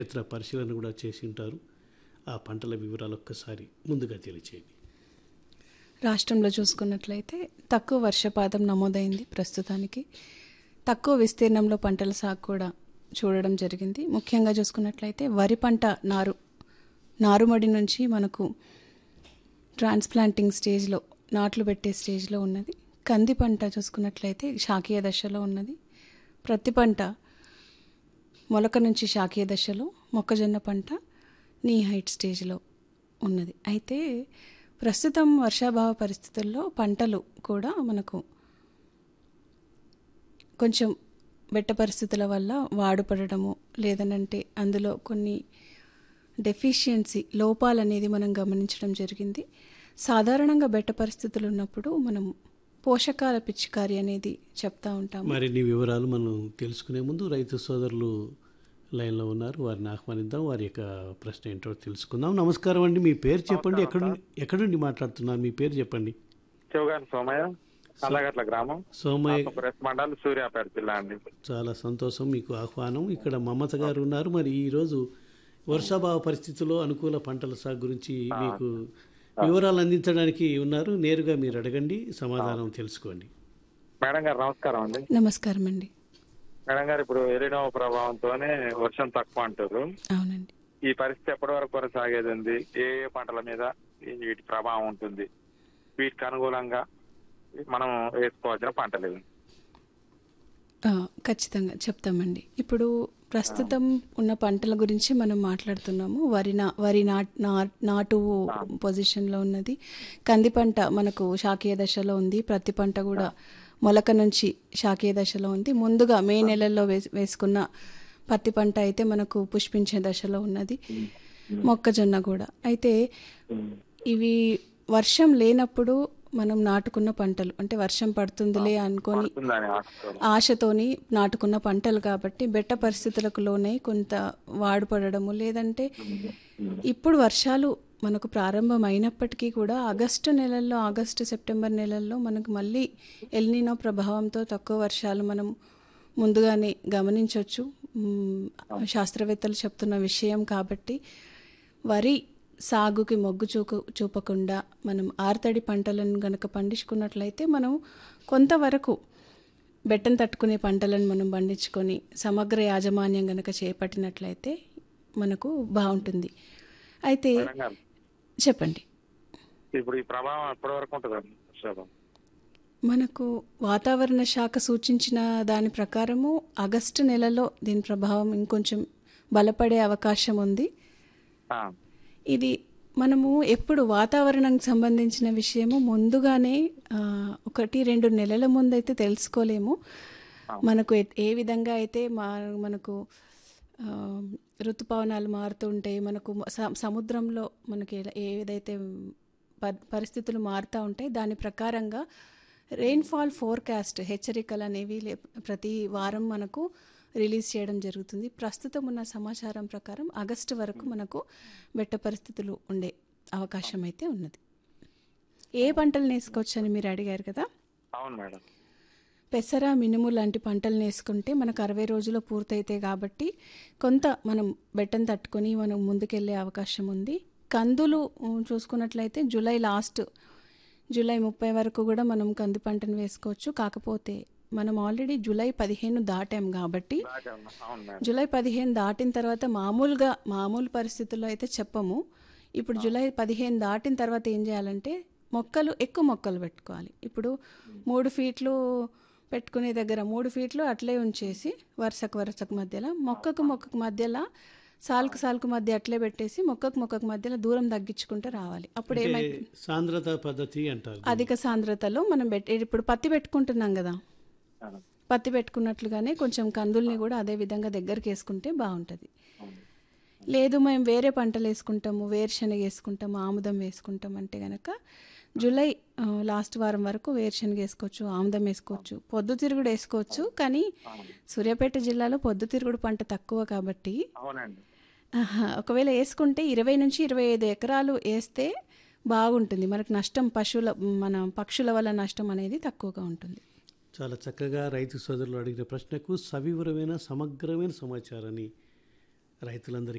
క్షేత్ర పరిశీలన కూడా చేసి ఉంటారు ఆ పంటల వివరాలు ఒక్కసారి ముందుగా తెలియచేయండి రాష్ట్రంలో చూసుకున్నట్లయితే తక్కువ వర్షపాతం నమోదైంది ప్రస్తుతానికి తక్కువ విస్తీర్ణంలో పంటల సాగు కూడా చూడడం జరిగింది ముఖ్యంగా చూసుకున్నట్లయితే వరి పంట నారు నారుమడి నుంచి మనకు ట్రాన్స్ప్లాంటింగ్ స్టేజ్లో నాట్లు పెట్టే స్టేజ్లో ఉన్నది కంది పంట చూసుకున్నట్లయితే శాకీయ దశలో ఉన్నది ప్రతి పంట మొలక నుంచి శాకీయ దశలో మొక్కజొన్న పంట నీ హైట్ స్టేజ్లో ఉన్నది అయితే ప్రస్తుతం వర్షాభావ పరిస్థితుల్లో పంటలు కూడా మనకు కొంచెం బెట్ట పరిస్థితుల వల్ల వాడుపడటము లేదనంటే అందులో కొన్ని డెఫిషియన్సీ లోపాలు అనేది మనం గమనించడం జరిగింది సాధారణంగా బెట్ట పరిస్థితులు ఉన్నప్పుడు మనం పోషకాల పిచికారి అనేది చెప్తా ఉంటాము మరిన్ని వివరాలు మనం తెలుసుకునే ముందు రైతు సోదరులు లైన్లో ఉన్నారు వారిని ఆహ్వానిద్దాం వారి యొక్క ప్రశ్న ఏంటో తెలుసుకుందాం నమస్కారం అండి మీ పేరు చెప్పండి ఎక్కడ ఎక్కడి నుండి మాట్లాడుతున్నారు మీ పేరు చెప్పండి శివగారి సోమయ్య అల్లగట్ల గ్రామం సోమయ్య ప్రెస్ మండల్ సూర్యాపేట జిల్లా అండి చాలా సంతోషం మీకు ఆహ్వానం ఇక్కడ మమత గారు ఉన్నారు మరి ఈరోజు వర్షాభావ పరిస్థితుల్లో అనుకూల పంటల సాగు గురించి మీకు వివరాలు అందించడానికి ఉన్నారు నేరుగా మీరు అడగండి సమాధానం తెలుసుకోండి మేడం గారు నమస్కారం అండి నమస్కారం అండి మేడం గారు ఇప్పుడు ఎలినో ప్రభావంతోనే వర్షం తక్కువ అంటారు అవునండి ఈ పరిస్థితి ఎప్పటి వరకు కొనసాగేది ఉంది ఏ ఏ పంటల మీద ఈ వీటి ప్రభావం ఉంటుంది వీటికి అనుకూలంగా మనం వేసుకోవాల్సిన పంటలు ఇవి. ఆ, ఖచ్చితంగా చెప్తామండి ఇప్పుడు ప్రస్తుతం ఉన్న పంటల గురించి మనం మాట్లాడుతున్నాము వరి నా వరి నా నా- నాటు పొజిషన్లో ఉన్నది కంది పంట మనకు శాకీయ దశలో ఉంది ప్రతి పంట కూడా మొలక నుంచి శాకీయ దశలో ఉంది ముందుగా మే నెలల్లో వేస్ వేసుకున్న పత్తి పంట అయితే మనకు పుష్పించే దశలో ఉన్నది మొక్కజొన్న కూడా అయితే ఇవి వర్షం లేనప్పుడు మనం నాటుకున్న పంటలు అంటే వర్షం పడుతుందిలే అనుకొని ఉందని ఆశతో ఆశతోని నాటుకున్న పంటలు కాబట్టి బెట్ట పరిస్థితులకు లోనై కొంత వాడుపడము లేదంటే ఇప్పుడు వర్షాలు మనకు ప్రారంభం అయినప్పటికీ కూడా ఆగస్టు నెలల్లో ఆగస్టు సెప్టెంబర్ నెలల్లో మనకు మళ్ళీ ఎల్నినో ప్రభావంతో తక్కువ వర్షాలు మనం ముందుగానే గమనించవచ్చు మ్, శాస్త్రవేత్తలు చెప్తున్న విషయం కాబట్టి వరి సాగుకి మొగ్గు చూకు చూపకుండా మనం ఆర్తడి పంటలను గనక పండించుకున్నట్లయితే మనం కొంతవరకు బెట్టం తట్టుకునే పంటలను మనం పండించుకొని సమగ్ర యాజమాన్యం గనక చేపట్టినట్లయితే మనకు బాగుంటుంది అయితే మేడం గారు చెప్పండి ఇప్పుడు ఈ ప్రభావం ఎప్పటి వరకు ఉంటుంది వర్షాభావం మనకు వాతావరణ శాఖ సూచించిన దాని ప్రకారము ఆగస్టు నెలలో దీని ప్రభావం ఇంకొంచెం బలపడే అవకాశం ఉంది ఆ, ఇది మనము ఎప్పుడు వాతావరణానికి సంబంధించిన విషయము ముందుగానే ఆ, ఒకటి రెండు నెలల ముందైతే తెలుసుకోలేము మనకు ఎట్- ఏ విధంగా అయితే మా మనకు ఆ, ఋతుపవనాలు మారుతుంటాయి మనకు స- సముద్రంలో మనకి ఎలా- ఏదైతే ప- పరిస్థితులు మారుతూ ఉంటాయి దాని ప్రకారంగా రెయిన్ఫాల్ ఫోర్కాస్ట్ హెచ్చరికలు అనేవి లే- ప్రతి వారం మనకు రిలీజ్ చేయడం జరుగుతుంది ప్రస్తుతం ఉన్న సమాచారం ప్రకారం ఆగస్టు వరకు మనకు బెట్ట పరిస్థితులు ఉండే అవకాశం అయితే ఉన్నది ఏ పంటలు వేసుకోవచ్చు అని మీరు అడిగారు కదా అవును మేడం పెసర మినుము లాంటి పంటలు వేసుకుంటే మనకు అరవై రోజులు పూర్తయితాయి కాబట్టి కొంత మనం బెట్టం తట్టుకొని మనం ముందుకెళ్ళే అవకాశం ఉంది కందులు ఉమ్, చూసుకున్నట్లయితే జూలై లాస్ట్ జూలై ముప్పై వరకు కూడా మనం కంది పంటను వేసుకోవచ్చు కాకపోతే మనం ఆల్రెడీ జూలై పదిహేను దాటాం కాబట్టి బాగా ఉన్నా. అవును మేడం జూలై పదిహేను దాటిన తర్వాత మామూలుగా మామూలు పరిస్థితుల్లో అయితే చెప్పము ఇప్పుడు జూలై పదిహేను దాటిన తర్వాత ఏం చేయాలంటే మొక్కలు ఎక్కువ మొక్కలు పెట్టుకోవాలి ఇప్పుడు మూడు ఫీట్లు పెట్టుకునే దగ్గర మూడు ఫీట్లు అట్లే ఉంచేసి వరుసకు వరుసకు మధ్యలో మొక్కకు మొక్కకు మధ్యలో సాలుకు సాలుకు మధ్య అట్లే పెట్టేసి మొక్కకు మొక్కకు మధ్యలో దూరం తగ్గించుకుంటూ రావాలి అప్పుడు అంటే ఏమై సాంద్రత పద్ధతి అంటారు అధిక సాంద్రతలో మనం పెట్ ఇప్పుడు పత్తి పెట్టుకుంటున్నాం కదా ఆ, పత్తి పెట్టుకున్నట్లుగానే కొంచెం కందుల్ని కూడా అదే విధంగా దగ్గరికి వేసుకుంటే బాగుంటుంది అవును. లేదు మేము వేరే పంటలు వేసుకుంటాము వేరుశనగ వేసుకుంటాము ఆముదం వేసుకుంటాం అంటే గనక జూలై ఆ, లాస్ట్ వారం వరకు వేరుశనగ వేసుకోవచ్చు ఆముదం వేసుకోవచ్చు పొద్దుతిరుగుడు వేసుకోవచ్చు కానీ సూర్యాపేట జిల్లాలో పొద్దుతిరుగుడు పంట తక్కువ కాబట్టి అవునండి ఆహా, ఒకవేళ వేసుకుంటే ఇరవై నుంచి ఇరవై ఐదు ఎకరాలు వేస్తే బాగుంటుంది మనకు నష్టం పశువుల మన పక్షుల వల్ల నష్టం అనేది తక్కువగా ఉంటుంది చాలా చక్కగా రైతు సోదరులు అడిగిన ప్రశ్నకు సవివరమైన సమగ్రమైన సమాచారాన్ని రైతులందరికీ